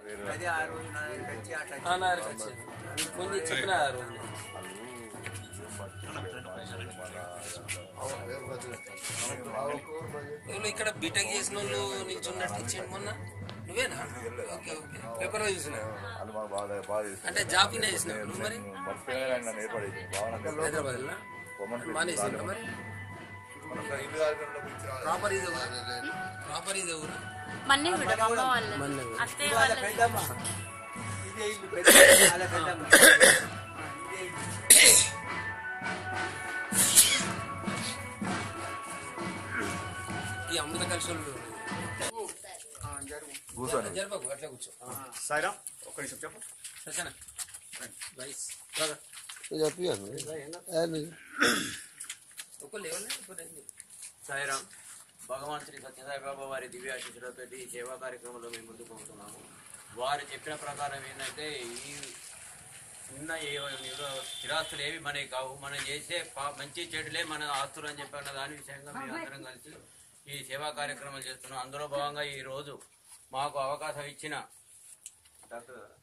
అదే ఆ రోజు నా దగ్గరికి వచ్చి అట్లా ఆ నాయకు వచ్చింది నీకు ఫోన్ చేసి చెప్పిన ఆ రోజు వీళ్ళు ఇక్కడ బీటెక్ చేసిన వాళ్ళు నిల్చున్నట్టు ఇచ్చాడు మొన్న నువ్వేనా ఓకే ఓకే పేపర్ లో చూసిన వాళ్ళు మాకు బాగా బాగా చేస్తారు. అంటే జాబ్ కింద చేసినావు నువ్వు మరి నేను మర్చిపోయినా కానీ నన్ను ఏర్పడేది బాగా హైదరాబాద్ మానేసిందా మరి ప్రాపర్ ఇది ప్రాపర్ ఇది ఎవరు మన్నీ కూడా అమ్మ వాళ్ళది మన్నీ. అత్తయ్య వాళ్ళ వాళ్ళది పెద్దమ్మ ఇదే ఇల్లు పెద్ద వాళ్ళ పెద్దమ్మ ఆ, ఇదే ఇల్లు ఈ అమృత కలిసి వాళ్ళు ఆ, జరుగు కూర్చోండి జరపకు అట్లా కూర్చో సాయిరామ్ ఒక్క నిమిషం చెప్పు సరేనా వైస్ ఒక లేవలే ఇప్పుడు ఏంది సాయిరాం భగవాన్ శ్రీ సత్యసాయి బాబా వారి దివ్యాశిషులతో ఈ సేవా కార్యక్రమంలో మేము ముందుకు పోతున్నాము వారు చెప్పిన ప్రకారం ఏంటంటే ఈ ఉన్న ఏ- ఏదో స్థిరాస్తులు ఏవి మనకి కావు మనం చేసే పా- మంచి చెడులే మన ఆస్తులు అని చెప్పిన దాని విషయంగా మేము అందరం కలిసి ఈ సేవా కార్యక్రమాలు చేస్తున్నాం అందులో భాగంగా ఈ రోజు మాకు అవకాశం ఇచ్చిన డాక్టర్ గారు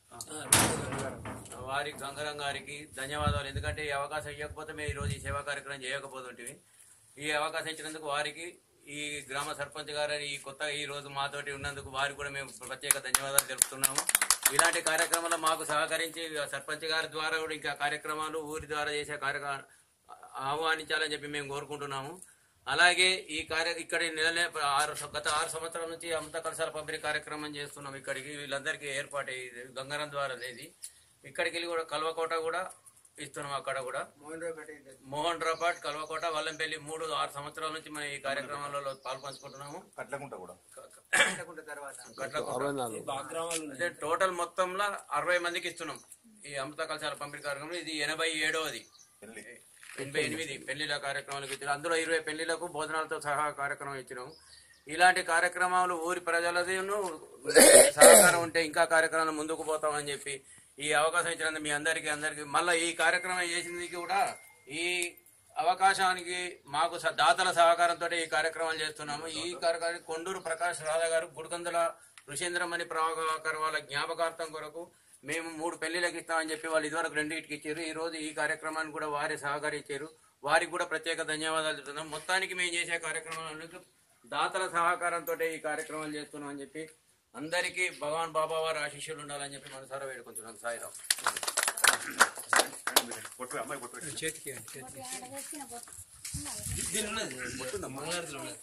వారి గంగరం గారికి ధన్యవాదాలు ఎందుకంటే ఈ అవకాశం ఇవ్వకపోతే మేము ఈరోజు ఈ సేవా కార్యక్రమం చేయకపోతుంటివి ఈ అవకాశం ఇచ్చినందుకు వారికి ఈ గ్రామ సర్పంచ్ గారని ఈ కొత్త ఈ రోజు మాతోటి ఉన్నందుకు వారికి కూడా మేము ప్రత్యేక ధన్యవాదాలు తెలుపుతున్నాము ఇలాంటి కార్యక్రమాల్లో మాకు సహకరించి సర్పంచ్ గారి ద్వారా కూడా ఇంకా కార్యక్రమాలు ఊరి ద్వారా చేసే కార్యక్రమం ఆహ్వానించాలని చెప్పి మేము కోరుకుంటున్నాము అలాగే ఈ కార్య ఇక్కడ నెల ఆరు గత ఆరు సంవత్సరాల నుంచి అమృత కలసాల పంపిణీ కార్యక్రమం చేస్తున్నాం ఇక్కడికి వీళ్ళందరికీ ఏర్పాటు అయ్యింది గంగారం ద్వారా అనేది ఇక్కడికి వెళ్ళి కూడా కల్వకోట కూడా ఇస్తున్నాం అక్కడ కూడా మోహన్ రావు పేట ఇది. మోహన్ రాపాట్ కల్వకోట వల్లంపల్లి మూడు ఆరు సంవత్సరాల నుంచి మనం ఈ కార్యక్రమాలలో పాల్పంచుకుంటున్నాము కట్లకుంట కూడా కట్టకుండా తర్వాత గట్ల అంటే టోటల్ మొత్తంలో అరవై మందికి ఇస్తున్నాం ఈ అమృత కలశాల పంపిణీ కార్యక్రమం ఇది ఎనభై ఏడవది పెళ్లి ఎనభై ఎనిమిది పెళ్లిళ్ళ కార్యక్రమాలకు ఇచ్చినాం అందులో ఇరవై పెళ్లిళ్లకు భోజనాలతో సహా కార్యక్రమం ఇచ్చినాం ఇలాంటి కార్యక్రమాలు ఊరి ప్రజలది సహకారం ఉంటే ఇంకా కార్యక్రమాలు ముందుకు పోతామని చెప్పి ఈ అవకాశం ఇచ్చినందుకు మీ అందరికీ అందరికీ మళ్ళీ ఈ కార్యక్రమం చేసింది కూడా ఈ అవకాశానికి మాకు స- దాతల సహకారంతో ఈ కార్యక్రమాలు చేస్తున్నాము ఈ కార్యక్రమానికి కొండూరు ప్రకాష్ రాధా గారు గుడికందుల ఋషేంద్రమణి ప్రభాకర్ వాళ్ళ జ్ఞాపకార్థం కొరకు మేము మూడు పెళ్లిళ్ళకి ఇస్తామని చెప్పి వాళ్ళు ఇదివరకు రెండింటికి ఇచ్చారు ఈ రోజు ఈ కార్యక్రమాన్ని కూడా వారి సహకరించారు వారికి కూడా ప్రత్యేక ధన్యవాదాలు చెప్తున్నాం మొత్తానికి మేము చేసే కార్యక్రమాలకు దాతల సహకారంతో ఈ కార్యక్రమాలు చేస్తున్నాం అని చెప్పి అందరికీ భగవాన్ బాబా వారి ఆశీస్సులు ఉండాలని చెప్పి మనసారా వేడుకుంటున్నాం సాయిరాం కొట్టు అమ్మాయి కొట్టు చేతికి చేతికి దీని ఉన్నది బొట్టుందా మంగళారతిలో ఉన్నది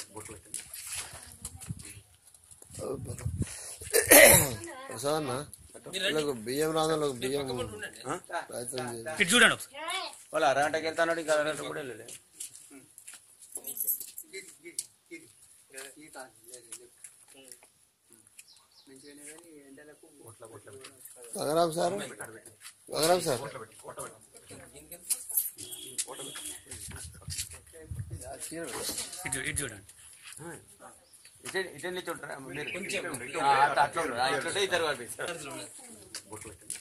ప్రసాదన్న వీళ్ళకు బియ్యం రాదలకు బియ్యం ఉండండి ప్రయత్నం చేయాలి ఇటు చూడండి ఒకసారి వాళ్ళు అరగంటకి వెళ్తాను ఇంకా అరగంట కూడా వెళ్ళలే గిరి గిరి గిరి ఈ కాదు లేదు, లేదు. మంచిగానే కానీ ఎండలకు గంగరాం సార్ గంగరాం సార్ ఇటు ఇటు చూడండి ఇటే ఇటే నుంచి ఉంటారా మీరు ఆ, అట్లా అట్లా ఉండదు. ఆ, ఇట్లుంటే ఇద్దరు పంపిస్తారు మంగళారతిలో ఉన్నది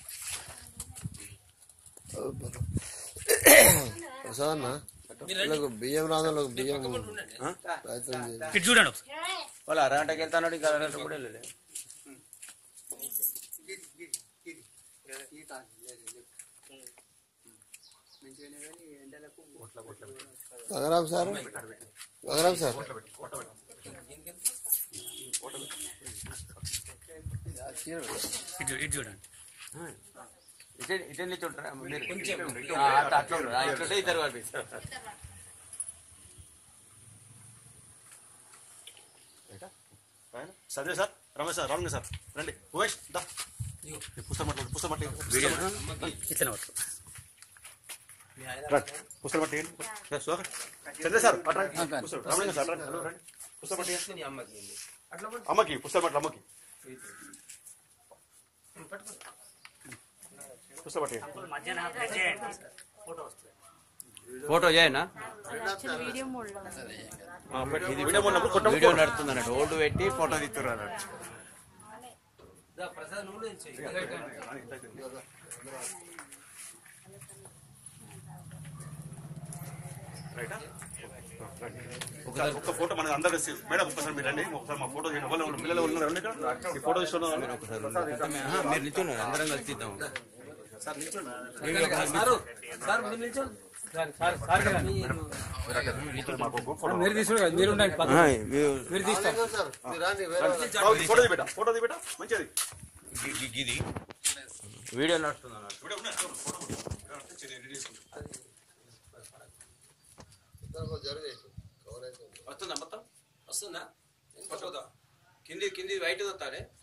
ప్రసాదన్న వీళ్ళకు బియ్యం రాదలకు బియ్యం ఉండండి ప్రయత్నం చేయాలి ఇటు చూడండి ఒకసారి వాళ్ళు అరగంటకి వెళ్తాను ఇంకా అరగంట కూడా వెళ్ళలే గిరి గిరి గిరి ఈ కాదు లేదు, లేదు. మంచిగానే కానీ ఎండలకు గంగరాం సార్ గంగరాం సార్ ఇటు ఇటు చూడండి ఇటే ఇటే నుంచి ఉంటారా మీరు ఆ, అట్లా అట్లా ఉండదు. ఆ, ఇట్లుంటే ఇద్దరు పంపిస్తారు సరే sir Ramesh sir wrong sir రండి ఉమేష్ దా ఈ పుస్తకం పట్టు పుస్తకం పట్టి ఇట్లనే పట్టు రండి పుస్తకం పట్టి సోకర్ చంద్ర సార్ అట్రా పుస్తకం రామలింగ సార్ రండి హలో, రండి పుస్తకం పట్టి నీ అమ్మకి ఏంది? అట్లా పట్టు. అమ్మకి పుస్తకం పట్టు అమ్మకి పట్టుకో. పుస్తకం పట్టి ఫోటో చేయనా యాక్చువల్లీ వీడియో మోడ్లో ఉంది. ఇది వీడియో ఉన్నప్పుడు కొట్ట వీడియో నడుస్తుంది అన్నట్టు ఓల్డ్ పెట్టి ఫోటో తీస్తున్నారు అన్నట్టు దా, ప్రసాద్ నువ్వు కూడా ఇచ్చేయి. ఇంకా ఇక్కడ. రైటా ఒకసారి ఒక్క ఫోటో మన అందరూ కలిసి మేడం ఒక్కసారి మీరు రండి ఒకసారి మా ఫోటో తీయండి వాళ్ళు పిల్లలు ఉన్నారు రండి ఇక్కడ ఈ ఫోటో తీసుకున్నాం మీరు నిల్చోండి అందరం కలిసి తీద్దాం సారు సార్ మీరు నిల్చోండి మీరు తీసుకున్నారు కదా, మీరు ఉండండి పక్కన. మీరు తీస్తారు సార్ మీరు రాండి వేరే వాళ్ళ- ఫోటో తీపెట్ట ఫోటో తీపెట్ట మంచిది ఇది వీడియో నడుస్తుంది అన్నట్టు. ఇప్పుడు ఉన్నాయి, ఫోటో ఫోటో చిన్న రెడీ చేసుకుంటాం. కొంచెం జరిగేసి కవర్ అయితే వస్తుందా మొత్తం వస్తుందా ఎంత పోదా కింది కింది వైట్ వస్తారే